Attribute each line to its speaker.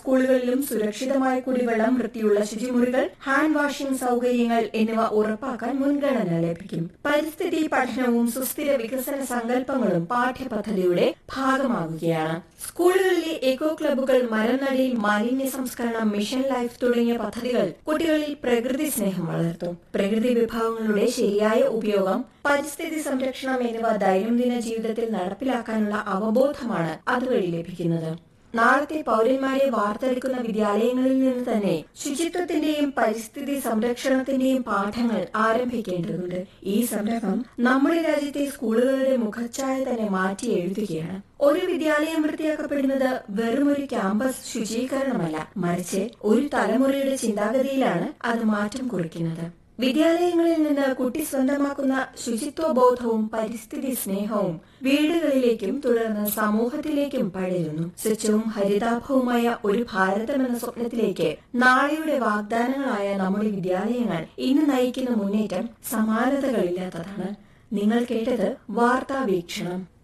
Speaker 1: സ്കൂളുകളിലും സുരക്ഷിതമായ കുടിവെള്ളം വൃത്തിയുള്ള ശുചിമുറികൾ ഹാൻഡ് വാഷിംഗ് സൗകര്യങ്ങൾ എന്നിവ ഉറപ്പാക്കാൻ മുൻഗണന ലഭിക്കും പരിസ്ഥിതി പഠനവും സുസ്ഥിര വികസന സങ്കല്പങ്ങളും പാഠ്യപദ്ധതിയുടെ ഭാഗമാകുകയാണ് സ്കൂളുകളിലെ എക്കോ ക്ലബ്ബുകൾ മരനടിയിൽ മാലിന്യ സംസ്കരണം മിഷൻ ലൈഫ് തുടങ്ങിയ പദ്ധതികൾ കുട്ടികളിൽ പ്രകൃതി സ്നേഹം വളർത്തും പ്രകൃതി വിഭവങ്ങളുടെ ശരിയായ ഉപയോഗം പരിസ്ഥിതി സംരക്ഷണം എന്നിവ ദൈനംദിന ജീവിതത്തിൽ നടപ്പിലാക്കാനുള്ള അവബോധമാണ് അതുവഴി ലഭിക്കുന്നത് നാളത്തെ പൗരന്മാരെ വാർത്തെടുക്കുന്ന വിദ്യാലയങ്ങളിൽ നിന്ന് തന്നെ ശുചിത്വത്തിന്റെയും പരിസ്ഥിതി സംരക്ഷണത്തിന്റെയും പാഠങ്ങൾ ആരംഭിക്കേണ്ടതുണ്ട് ഈ സംരംഭം നമ്മുടെ രാജ്യത്തെ സ്കൂളുകളുടെ മുഖച്ഛായ തന്നെ മാറ്റി എഴുതുകയാണ് ഒരു വിദ്യാലയം വൃത്തിയാക്കപ്പെടുന്നത് വെറും ഒരു ക്യാമ്പസ് ശുചീകരണമല്ല മറിച്ച് ഒരു തലമുറയുടെ ചിന്താഗതിയിലാണ് അത് മാറ്റം കുറിക്കുന്നത് വിദ്യാലയങ്ങളിൽ നിന്ന് കുട്ടി സ്വന്തമാക്കുന്ന ശുചിത്വബോധവും പരിസ്ഥിതി സ്നേഹവും വീടുകളിലേക്കും തുടർന്ന് സമൂഹത്തിലേക്കും പടരുന്നു സ്വച്ഛവും ഹരിതാഭവുമായ ഒരു ഭാരതം എന്ന സ്വപ്നത്തിലേക്ക് നാളെയുടെ വാഗ്ദാനങ്ങളായ നമ്മുടെ വിദ്യാലയങ്ങൾ ഇന്ന് നയിക്കുന്ന മുന്നേറ്റം സമാനതകളില്ലാത്തതാണ് നിങ്ങൾ കേട്ടത് വാർത്താ വീക്ഷണം